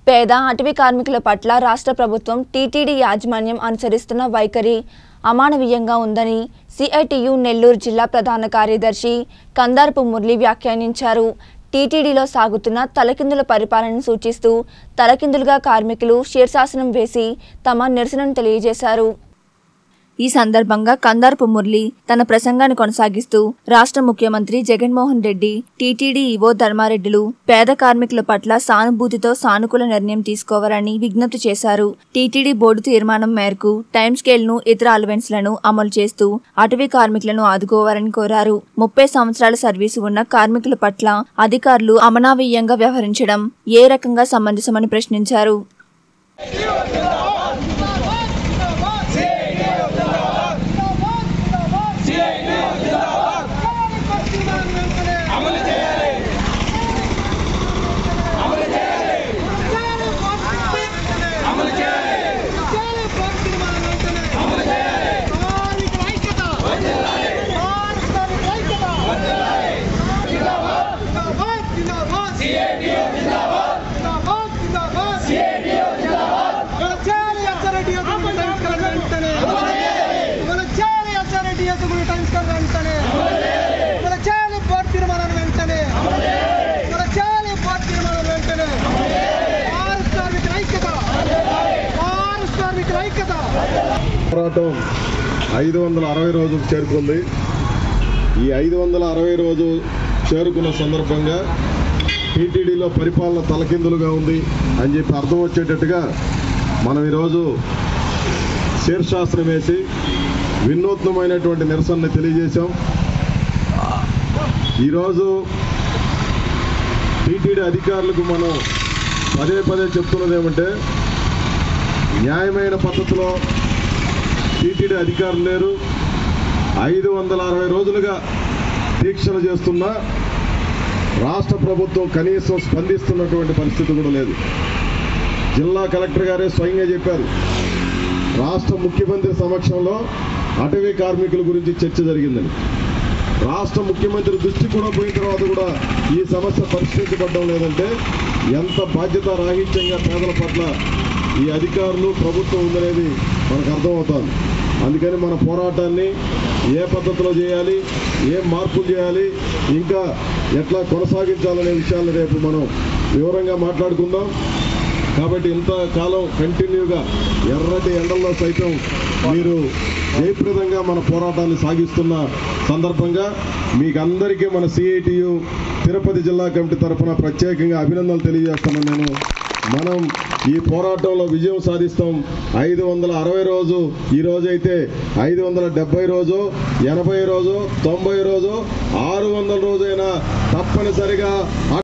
పేద అటవీ కార్మికుల పట్ల రాష్ట్ర ప్రభుత్వం టీటీడీ యాజమాన్యం అనుసరిస్తున్న వైఖరి అమానవీయంగా ఉందని సిఐటియు నెల్లూరు జిల్లా ప్రధాన కార్యదర్శి కందారపు మురళి వ్యాఖ్యానించారు టీటీడీలో సాగుతున్న తలకిందుల పరిపాలనను సూచిస్తూ తలకిందులుగా కార్మికులు శీర్షాసనం వేసి తమ నిరసనను తెలియజేశారు ఈ సందర్భంగా కందార్పు మురళి తన ప్రసంగాన్ని కొనసాగిస్తూ రాష్ట్ర ముఖ్యమంత్రి జగన్మోహన్ రెడ్డి టీటీడీ ఈవో ధర్మారెడ్డిలు పేద కార్మికుల పట్ల సానుభూతితో సానుకూల నిర్ణయం తీసుకోవాలని విజ్ఞప్తి చేశారు టీటీడీ బోర్డు తీర్మానం మేరకు టైం స్కేల్ ను ఇతర అలవెన్స్లను అమలు చేస్తూ అటవీ కార్మికులను ఆదుకోవాలని కోరారు ముప్పై సంవత్సరాల సర్వీసు ఉన్న కార్మికుల పట్ల అధికారులు అమనావీయంగా వ్యవహరించడం ఏ రకంగా సమంజసమని ప్రశ్నించారు పోరాటం ఐదు వందల అరవై రోజుకు చేరుకుంది ఈ ఐదు వందల అరవై రోజు చేరుకున్న సందర్భంగా టీటీడీలో పరిపాలన తలకిందులుగా ఉంది అని చెప్పి అర్థం వచ్చేటట్టుగా మనం ఈరోజు శీర్షాస్త్రం వేసి వినూత్నమైనటువంటి నిరసనని తెలియజేశాం ఈరోజు టీటీడీ అధికారులకు మనం పదే పదే చెప్తున్నది ఏమంటే న్యాయమైన పద్ధతిలో టీటీడీ అధికారులు లేరు ఐదు వందల అరవై రోజులుగా దీక్షలు చేస్తున్న రాష్ట్ర ప్రభుత్వం కనీసం స్పందిస్తున్నటువంటి పరిస్థితి కూడా లేదు జిల్లా కలెక్టర్ గారే స్వయంగా చెప్పారు రాష్ట్ర ముఖ్యమంత్రి సమక్షంలో అటవీ కార్మికుల గురించి చర్చ జరిగిందని రాష్ట్ర ముఖ్యమంత్రి దృష్టి కూడా పోయిన తర్వాత కూడా ఈ సమస్య పరిష్కరించబడడం లేదంటే ఎంత బాధ్యత రాహిత్యంగా పేదల పట్ల ఈ అధికారులు ప్రభుత్వం ఉందనేది మనకు అర్థమవుతోంది అందుకని మన పోరాటాన్ని ఏ పద్ధతిలో చేయాలి ఏం మార్పులు చేయాలి ఇంకా ఎట్లా కొనసాగించాలనే విషయాలు రేపు మనం వివరంగా మాట్లాడుకుందాం కాబట్టి ఇంతకాలం కంటిన్యూగా ఎర్రటి ఎండల్లో సైతం మీరు జయప్రదంగా మన పోరాటాన్ని సాగిస్తున్న సందర్భంగా మీకు అందరికీ మన సిఐటియు తిరుపతి జిల్లా కమిటీ తరఫున ప్రత్యేకంగా అభినందనలు తెలియజేస్తామని నేను మనం ఈ పోరాటంలో విజయం సాధిస్తాం ఐదు వందల అరవై రోజు ఈ రోజైతే ఐదు వందల డెబ్బై రోజు ఎనభై రోజు తొంభై రోజు ఆరు వందల రోజైనా తప్పనిసరిగా